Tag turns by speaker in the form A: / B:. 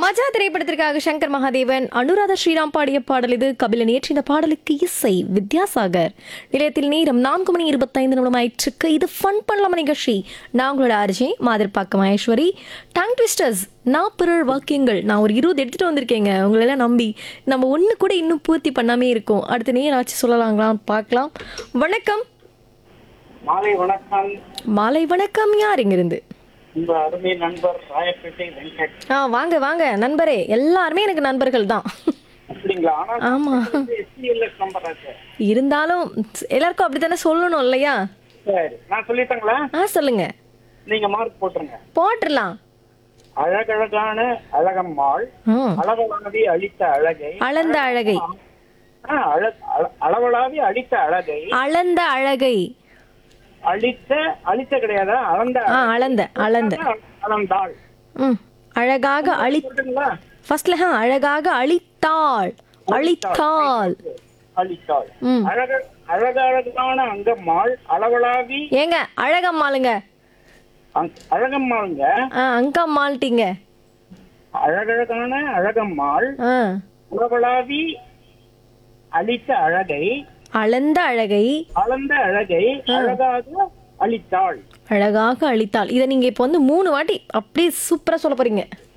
A: மஜா திரைப்படத்திற்காக சங்கர் மகாதேவன் அனுராதா ஸ்ரீராம் பாடிய பாடல் இது கபிலன் இயற்றின பாடலுக்கு இசை வித்யாசாகர் நிலையத்தில் நேரம் நான்கு மணி இருபத்தைந்து நிமிடம் ஆயிற்றுக்கு இது ஃபன் பண்ணலாம் நிகழ்ச்சி நான் உங்களோட RJ Madhirpakkam Maheswari tongue twisters நான் பிறர் வாக்கியங்கள் நான் ஒரு இருபது எடுத்துட்டு வந்திருக்கேங்க உங்களெல்லாம் நம்பி நம்ம ஒன்று கூட இன்னும் பூர்த்தி பண்ணாமே இருக்கோம் அடுத்த நேரம் ஆச்சு சொல்லலாங்களாம் பார்க்கலாம் வணக்கம்
B: மாலை வணக்கம்
A: மாலை வணக்கம் யார் இங்கிருந்து
B: உங்க அருமை நண்பர் ராயப்பேட்டை வெங்கட்
A: ஆ வாங்க வாங்க நண்பரே எல்லாருமே எனக்கு நண்பர்கள் தான்
B: அப்படிங்களா ஆனா
A: ஆமா
B: எஸ்டிஎல்எஸ் நம்பர் சார்
A: இருந்தாலும் எல்லாருக்கும் அப்படித்தானே சொல்லணும் இல்லையா
B: சரி நான் சொல்லிட்டேங்களா
A: ஆ சொல்லுங்க
B: நீங்க மார்க் போட்டுருங்க
A: போட்டுடலாம்
B: அழகழகான அழகம்மாள்
A: ம்
B: அளவளாவி அளித்த அழகை
A: அளந்த அழகை
B: ஆ, அழ- அழ- அளவளாவி அளித்த அழகை
A: அளந்த அழகை
B: அளித்த அளித்த கிடையாதா அளந்த
A: ஆ அளந்த அளந்த
B: அளந்தாள்
A: ம் அழகாக அழி
B: சொல்றீங்களா
A: ஃபர்ஸ்ட்ல ஆ அழகாக அழித்தாள் அழித்தாள்
B: அளித்தாள்
A: ம்
B: அழக அழகழகான அங்கம்மாள் அளவளாவி
A: ஏங்க அழகம்மாளுங்க
B: அங்- அழகம்மாளுங்க
A: ஆ அங்கம்மாள்ட்டீங்க
B: அழகழகான அழகம்மாள்
A: ஆ
B: உலகளாவி அளித்த அழகை
A: அளந்த அழகை
B: அளந்த அழகை அழகாக அளித்தாள்
A: அழகாக அழித்தாள் இதை நீங்க இப்போ வந்து மூணு வாட்டி அப்படியே சூப்பரா சொல்ல போறீங்க